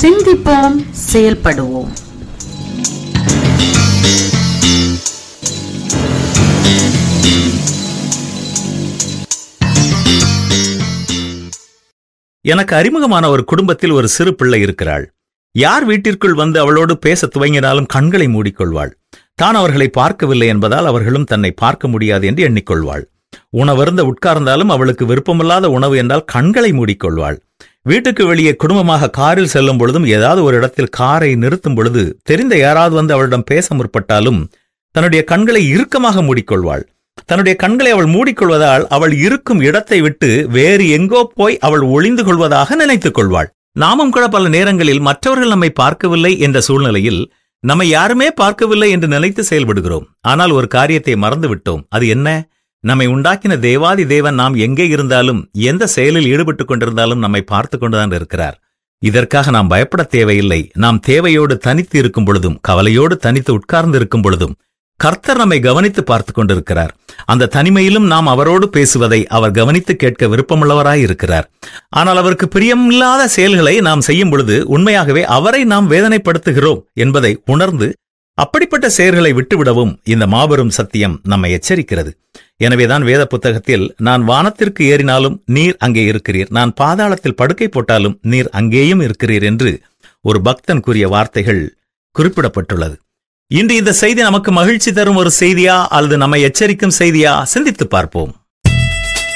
சிந்திப்போம் செயல்படுவோம் எனக்கு அறிமுகமான ஒரு குடும்பத்தில் ஒரு சிறு பிள்ளை இருக்கிறாள் யார் வீட்டிற்குள் வந்து அவளோடு பேச துவங்கினாலும் கண்களை மூடிக்கொள்வாள் தான் அவர்களை பார்க்கவில்லை என்பதால் அவர்களும் தன்னை பார்க்க முடியாது என்று எண்ணிக்கொள்வாள் உணவருந்த உட்கார்ந்தாலும் அவளுக்கு விருப்பமில்லாத உணவு என்றால் கண்களை மூடிக்கொள்வாள் வீட்டுக்கு வெளியே குடும்பமாக காரில் செல்லும் பொழுதும் ஏதாவது ஒரு இடத்தில் காரை நிறுத்தும் பொழுது தெரிந்த யாராவது வந்து அவளிடம் பேச முற்பட்டாலும் தன்னுடைய கண்களை இறுக்கமாக மூடிக்கொள்வாள் தன்னுடைய கண்களை அவள் மூடிக்கொள்வதால் அவள் இருக்கும் இடத்தை விட்டு வேறு எங்கோ போய் அவள் ஒளிந்து கொள்வதாக நினைத்துக் கொள்வாள் நாமும் கூட பல நேரங்களில் மற்றவர்கள் நம்மை பார்க்கவில்லை என்ற சூழ்நிலையில் நம்மை யாருமே பார்க்கவில்லை என்று நினைத்து செயல்படுகிறோம் ஆனால் ஒரு காரியத்தை மறந்துவிட்டோம் அது என்ன நம்மை உண்டாக்கின தேவாதி தேவன் நாம் எங்கே இருந்தாலும் எந்த செயலில் ஈடுபட்டுக் கொண்டிருந்தாலும் நம்மை பார்த்து கொண்டுதான் இருக்கிறார் இதற்காக நாம் பயப்பட தேவையில்லை நாம் தேவையோடு தனித்து இருக்கும் பொழுதும் கவலையோடு தனித்து உட்கார்ந்து இருக்கும் பொழுதும் கர்த்தர் நம்மை கவனித்து பார்த்து கொண்டிருக்கிறார் அந்த தனிமையிலும் நாம் அவரோடு பேசுவதை அவர் கவனித்து கேட்க விருப்பமுள்ளவராய் இருக்கிறார் ஆனால் அவருக்கு பிரியமில்லாத செயல்களை நாம் செய்யும் பொழுது உண்மையாகவே அவரை நாம் வேதனைப்படுத்துகிறோம் என்பதை உணர்ந்து அப்படிப்பட்ட செயல்களை விட்டுவிடவும் இந்த மாபெரும் சத்தியம் நம்மை எச்சரிக்கிறது எனவேதான் வேத புத்தகத்தில் நான் வானத்திற்கு ஏறினாலும் நீர் அங்கே இருக்கிறீர் நான் பாதாளத்தில் படுக்கை போட்டாலும் நீர் அங்கேயும் இருக்கிறீர் என்று ஒரு பக்தன் கூறிய வார்த்தைகள் குறிப்பிடப்பட்டுள்ளது இன்று இந்த செய்தி நமக்கு மகிழ்ச்சி தரும் ஒரு செய்தியா அல்லது நம்மை எச்சரிக்கும் செய்தியா சிந்தித்து பார்ப்போம்